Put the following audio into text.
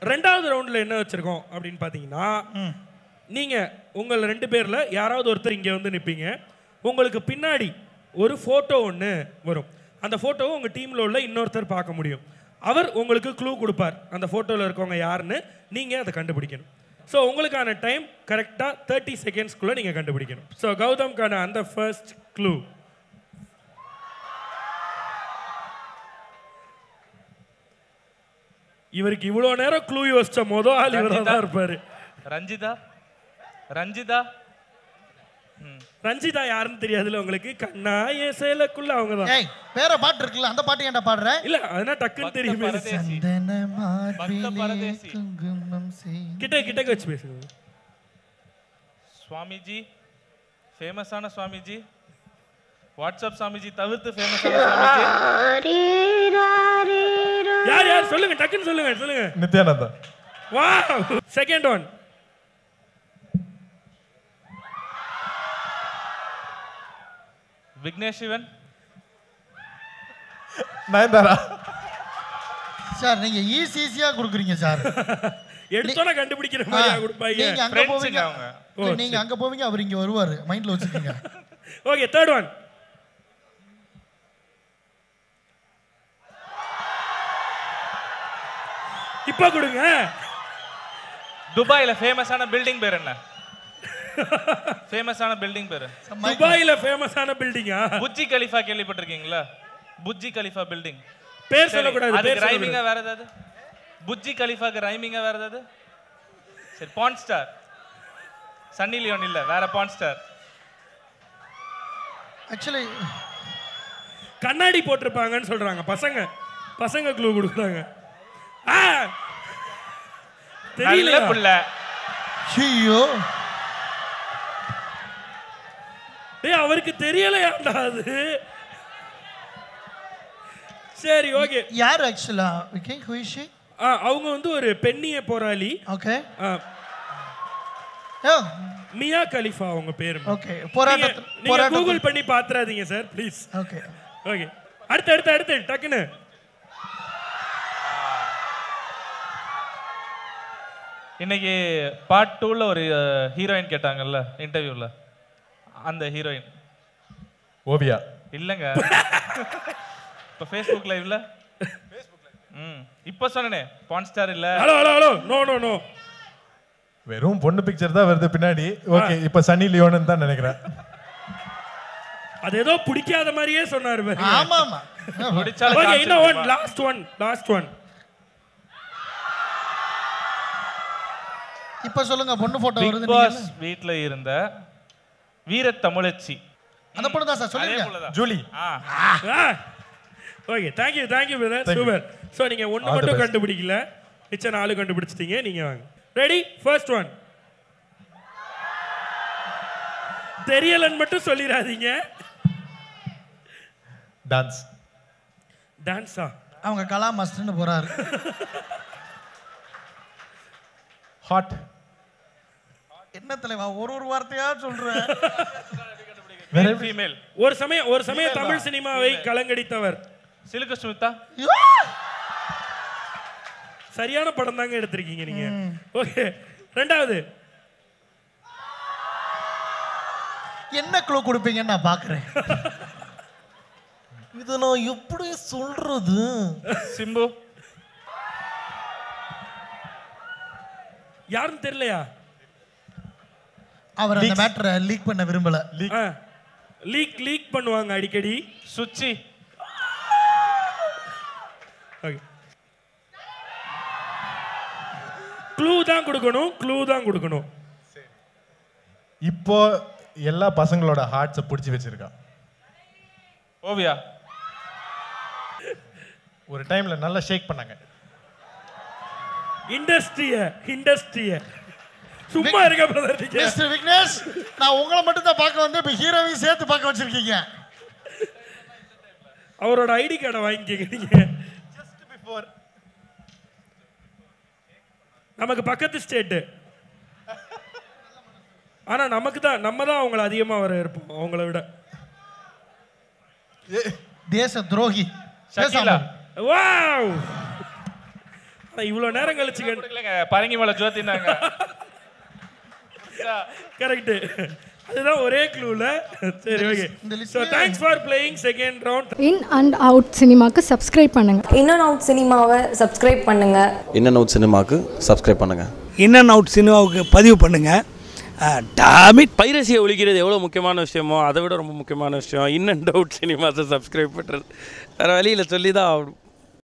ரெண்டாவது ரவுண்டில் என்ன வச்சுருக்கோம் அப்படின்னு பார்த்தீங்கன்னா நீங்கள் உங்கள் ரெண்டு பேரில் யாராவது ஒருத்தர் இங்கே வந்து நிற்பீங்க உங்களுக்கு பின்னாடி ஒரு ஃபோட்டோ ஒன்று வரும் அந்த ஃபோட்டோவை உங்கள் டீமில் உள்ள இன்னொருத்தர் பார்க்க முடியும் அவர் உங்களுக்கு க்ளூ கொடுப்பார் அந்த ஃபோட்டோவில் இருக்கவங்க யாருன்னு நீங்கள் அதை கண்டுபிடிக்கணும் ஸோ உங்களுக்கான டைம் கரெக்டாக தேர்ட்டி செகண்ட்ஸ்க்குள்ளே நீங்கள் கண்டுபிடிக்கணும் ஸோ கௌதம்கான அந்த ஃபர்ஸ்ட் க்ளூ இவருக்கு இவ்வளோ நேரம் க்ளூ யோசிச்ச மொதல் ஆள் இவராக தான் இருப்பார் ரஞ்சிதா ரஞ்சிதா ரஞ்சிதா யாருன்னு தெரியாதுல்ல உங்களுக்கு கண்ணா ஏ சேலக்குள்ள அவங்க தான் ஏய் வேற பாட்டு இருக்குல்ல அந்த பாட்டு ஏன்டா பாடுற இல்ல அதனா டக்குன்னு தெரியுமே பரதேசி சந்தன பக்த மார்பிலே பரதேசி. குங்குமம் செய் கிட்ட கிட்ட வச்சு பேசுங்க சுவாமிஜி ஃபேமஸான சுவாமிஜி வாட்ஸ்அப் சுவாமிஜி தவிர்த்து ஃபேமஸான சுவாமிஜி யார் யார் சொல்லுங்க டக்குன்னு சொல்லுங்க சொல்லுங்க நித்யானந்தா வா second one Vignesh Shivan Nayanthara sir நீங்க ஈஸி ஈஸியா கொடுக்குறீங்க சார் எடுத்தோட கண்டுபிடிக்கிற மாதிரியா கொடுப்பாங்க நீங்க அங்க Friends போவீங்க அவங்க. இல்ல, நீங்க அங்க போவீங்க அவர் இங்க வருவாரு மைண்ட்ல வச்சுக்கோங்க ஓகே தேர்ட் ஒன் இப்ப கொடுங்க துபாயில ஃபேமஸான பில்டிங் பேர் என்ன ஃபேமஸான பில்டிங் பேர் துபாயில ஃபேமஸான பில்டிங்கா புஜ்ஜி கலிஃபா கேள்விப்பட்டிருக்கீங்களா புஜ்ஜி கலிஃபா பில்டிங் பேர் சொல்லக்கூடாது பேர் அதுக்கு சொல்லக்கூடாது ரைமிங்கா வேற ஏதாவது புஜ்ஜி கலிஃபாக்கு ரைமிங்கா வேற ஏதாவது சரி பான் ஸ்டார் சன்னி லியோன் இல்ல வேற பான் ஸ்டார் ஆக்சுவலி கண்ணாடி போட்டிருப்பாங்கன்னு சொல்றாங்க பசங்க பசங்க க்ளூ கொடுக்குறாங்க ஆ நல்ல தெரியல புள்ள ஐயோ டேய் அவருக்கு தெரியலையாண்டா அது சரி ஓகே யார் ஆக்சுவலா ஓகே ஹூ இஸ் ஷி அவங்க வந்து ஒரு பெண்ணிய போராளி ஓகே ஆ, ஓ மியா கலிஃபா அவங்க பேரு ஓகே நீங்க போராட்டத்தில் நீங்க போராட்டம் கூகுள் பண்ணி பாத்துறாதீங்க சார் ப்ளீஸ் ஓகே ஓகே அடுத்து அடுத்து அடுத்து டக்குன்னு இன்னைக்கு பார்ட் டூல ஒரு ஹீரோயின் கேட்டாங்கல்ல இன்டர்வியூல அந்த ஹீரோயின் ஓவியா இல்லைங்க இப்போ ஃபேஸ்புக் லைவ்ல ம் இப்போ சொன்னனே பான் ஸ்டார் இல்ல hello hello hello no no no வெறும் பொண்ணு பிக்சர் தான் வருது பின்னாடி ஓகே இப்ப சன்னி லியோன்னு தான் நினைக்கிறேன் அது ஏதோ பிடிக்காத மாதிரியே சொன்னாரு ஆமா ஆமா பிடிச்சாலும் ஓகே காமிச்சிட்டு இன்னும் ஒன் போமா. லாஸ்ட் ஒன் லாஸ்ட் ஒன் இப்ப சொல்லுங்க பொண்ணு போட்டோ பிக் வருது பாஸ் நீங்கல்ல? வீட்ல இருந்த வீர தமிழச்சி அந்த பொண்ணு தான் சார் அதே சொல்லுங்க போலதான் ஜூலி ஆ okay thank you thank you brother Thank you. Super so நீங்க ஒன்று All the மட்டும் best. கண்டுபிடிக்கல மிச்ச நாலு கண்டுபிடிச்சிட்டீங்க நீங்க வாங்க ரெடி ஃபர்ஸ்ட் ஒன் தெரியலன்னு மட்டும் சொல்லிடாதீங்க டான்ஸ் டான்ஸா அவங்க கலா மஸ்ட்னு போறாரு ஹாட் என்ன தலைவா ஒரு ஒரு வார்த்தையா சொல்றேன் மேல் ஃபீமேல் ஒரு சமயம் ஒரு சமயம் தமிழ் சினிமாவை கலங்கடித்தவர் சிலுக்கு சுமிதா சரியான படம் தாங்க எடுத்திருக்கீங்க நீங்க ஓகே ரெண்டாவது என்ன க்ளூ கொடுப்பீங்கன்னு நான் பாக்குறேன் இதை நான் எப்படி சொல்றது சிம்பு யாருன்னு தெரியலையா அவர் அந்த மேட்டரை லீக் பண்ண விரும்பல லீக் லீக் பண்ணுவாங்க அடிக்கடி சுச்சி ஓகே க்ளூ தான் கொடுக்கணும் க்ளூ தான் கொடுக்கணும் இப்போ எல்லா பசங்களோட ஹார்ட்ஸை பிடிச்சி வச்சிருக்கான் ஓவியா ஒரு டைம்ல நல்லா ஷேக் பண்ணாங்க இண்டஸ்ட்ரிய இண்டஸ்ட்ரிய சும்மா இருக்க பிரதர் நீங்க மிஸ்டர் விக்னேஷ் நான் உங்களை மட்டும் தான் பார்க்க வந்து இப்போ ஹீரோவையும் சேர்த்து பார்க்க வச்சிருக்கீங்க அவரோட ஐடி கார்டை வாங்கிக்கங்க நீங்க நமக்கு பக்கத்து ஸ்டேட்டு ஆனா நமக்கு தான் நம்ம தான் அவங்கள அதிகமா வர இருப்போம் அவங்கள விட தேச துரோகி ஷக்கீலா பேசாம வாவ் ஆனா இவ்வளோ நேரம் கழிச்சு கொடுக்கலங்க பரங்கி மலை ஜோதினாங்க கரெக்ட் அதுதான் ஒரே க்ளூல சரி ஓகே இந்த list so thanks for playing second round in and out சினிமாக்கு சப்ஸ்கிரைப் பண்ணுங்கள் இன் அண்ட் அவுட் சினிமாவை சப்ஸ்கிரைப் பண்ணுங்கள் இன்னன் அவுட் சினிமாவுக்கு சப்ஸ்கிரைப் பண்ணுங்கள் இன் அண்ட் அவுட் சினிமாவுக்கு பதிவு பண்ணுங்கள் டாமிட் பைரசியை ஒழிக்கிறது எவ்வளோ முக்கியமான விஷயமோ அதை விட ரொம்ப முக்கியமான விஷயம் இன் அண்ட் அவுட் சினிமாஸை சப்ஸ்கிரைப் பண்ணுறது வேறு வழியில் சொல்லி தான் ஆகணும்